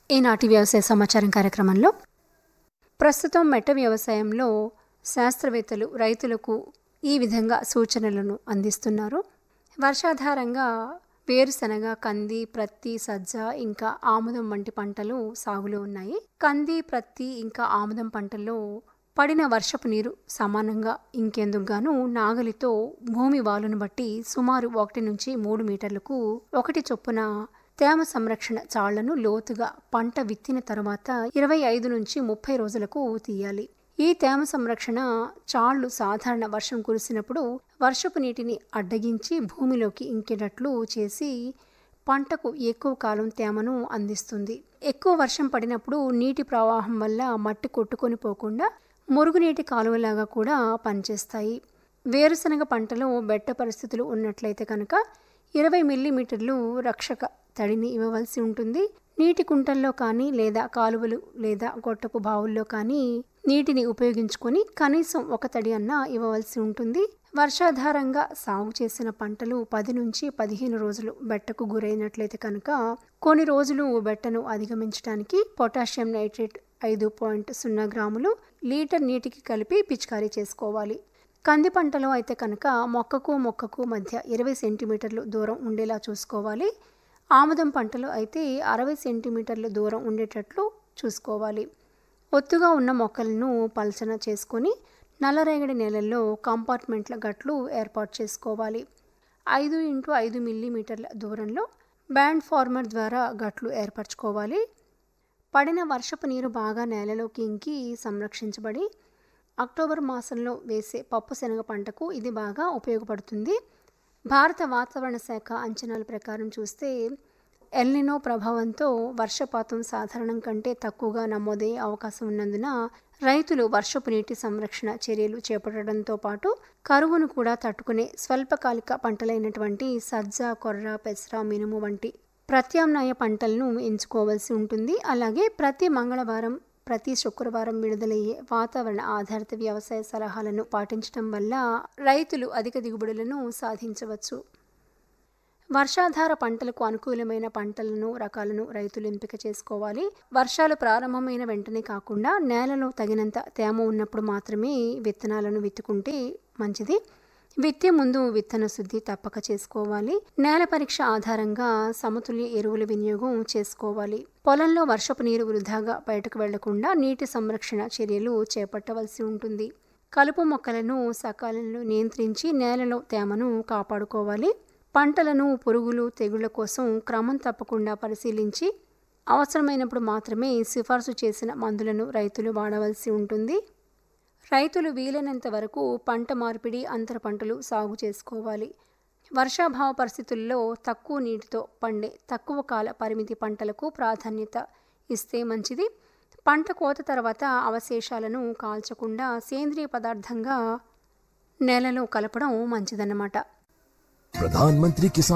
ఈనాటి వ్యవసాయ సమాచారం కార్యక్రమంలో ప్రస్తుతం మెట్ట వ్యవసాయంలో శాస్త్రవేత్తలు రైతులకు ఈ విధంగా సూచనలను అందిస్తున్నారు వర్షాధారంగా వేరుశనగ కంది ప్రత్తి సజ్జ ఇంకా ఆముదం వంటి పంటలు సాగులో ఉన్నాయి కంది ప్రత్తి ఇంకా ఆముదం పంటల్లో పడిన వర్షపు నీరు సమానంగా ఇంకేందుకు గాను నాగలితో భూమి వాలును బట్టి సుమారు ఒకటి నుంచి మూడు మీటర్లకు ఒకటి చొప్పున తేమ సంరక్షణ చాళ్లను లోతుగా పంట విత్తిన తర్వాత ఇరవై ఐదు నుంచి ముప్పై రోజులకు తీయాలి ఈ తేమ సంరక్షణ చాళ్లు సాధారణ వర్షం కురిసినప్పుడు వర్షపు నీటిని అడ్డగించి భూమిలోకి ఇంకేటట్లు చేసి పంటకు ఎక్కువ కాలం తేమను అందిస్తుంది ఎక్కువ వర్షం పడినప్పుడు నీటి ప్రవాహం వల్ల మట్టి కొట్టుకొని పోకుండా మురుగునీటి కాలువలాగా కూడా పనిచేస్తాయి వేరుశనగ పంటలో బెట్ట పరిస్థితులు ఉన్నట్లయితే కనుక ఇరవై మిల్లీమీటర్లు రక్షక తడిని ఇవ్వవలసి ఉంటుంది నీటి కుంటల్లో కానీ లేదా కాలువలు లేదా గొట్టపు బావుల్లో కానీ నీటిని ఉపయోగించుకొని కనీసం ఒక తడి అన్న ఇవ్వవలసి ఉంటుంది వర్షాధారంగా సాగు చేసిన పంటలు పది నుంచి పదిహేను రోజులు బెట్టకు గురైనట్లయితే కనుక కొన్ని రోజులు బెట్టను అధిగమించడానికి పొటాషియం నైట్రేట్ ఐదు పాయింట్ సున్నా గ్రాములు లీటర్ నీటికి కలిపి పిచికారీ చేసుకోవాలి కంది పంటలో అయితే కనుక మొక్కకు మొక్కకు మధ్య ఇరవై సెంటీమీటర్లు దూరం ఉండేలా చూసుకోవాలి ఆముదం పంటలో అయితే అరవై సెంటీమీటర్ల దూరం ఉండేటట్లు చూసుకోవాలి ఒత్తుగా ఉన్న మొక్కలను పల్చన చేసుకొని నల్లరేగడి నేలల్లో కంపార్ట్మెంట్ల గట్లు ఏర్పాటు చేసుకోవాలి ఐదు ఇంటూ ఐదు మిల్లీమీటర్ల దూరంలో బ్యాండ్ ఫార్మర్ ద్వారా గట్లు ఏర్పరచుకోవాలి పడిన వర్షపు నీరు బాగా నేలలోకి ఇంకి సంరక్షించబడి అక్టోబర్ మాసంలో వేసే పప్పు శనగ పంటకు ఇది బాగా ఉపయోగపడుతుంది భారత వాతావరణ శాఖ అంచనాల ప్రకారం చూస్తే ఎల్నినో ప్రభావంతో వర్షపాతం సాధారణం కంటే తక్కువగా నమోదయ్యే అవకాశం ఉన్నందున రైతులు వర్షపు నీటి సంరక్షణ చర్యలు చేపట్టడంతో పాటు కరువును కూడా తట్టుకునే స్వల్పకాలిక పంటలైనటువంటి సజ్జ కొర్ర పెసర మినుము వంటి ప్రత్యామ్నాయ పంటలను ఎంచుకోవాల్సి ఉంటుంది అలాగే ప్రతి మంగళవారం ప్రతి శుక్రవారం విడుదలయ్యే వాతావరణ ఆధారిత వ్యవసాయ సలహాలను పాటించడం వల్ల రైతులు అధిక దిగుబడులను సాధించవచ్చు వర్షాధార పంటలకు అనుకూలమైన పంటలను రకాలను రైతులు ఎంపిక చేసుకోవాలి వర్షాలు ప్రారంభమైన వెంటనే కాకుండా నేలలో తగినంత తేమ ఉన్నప్పుడు మాత్రమే విత్తనాలను విత్తుకుంటే మంచిది విత్తే ముందు విత్తన శుద్ధి తప్పక చేసుకోవాలి నేల పరీక్ష ఆధారంగా సమతుల్య ఎరువుల వినియోగం చేసుకోవాలి పొలంలో వర్షపు నీరు వృధాగా బయటకు వెళ్లకుండా నీటి సంరక్షణ చర్యలు చేపట్టవలసి ఉంటుంది కలుపు మొక్కలను సకాలంలో నియంత్రించి నేలలో తేమను కాపాడుకోవాలి పంటలను పురుగులు తెగుళ్ల కోసం క్రమం తప్పకుండా పరిశీలించి అవసరమైనప్పుడు మాత్రమే సిఫార్సు చేసిన మందులను రైతులు వాడవలసి ఉంటుంది రైతులు వీలైనంత వరకు పంట మార్పిడి అంతర పంటలు సాగు చేసుకోవాలి వర్షాభావ పరిస్థితుల్లో తక్కువ నీటితో పండే తక్కువ కాల పరిమితి పంటలకు ప్రాధాన్యత ఇస్తే మంచిది పంట కోత తర్వాత అవశేషాలను కాల్చకుండా సేంద్రియ పదార్థంగా నేలలో కలపడం మంచిదన్నమాట प्रधानमंत्री किसान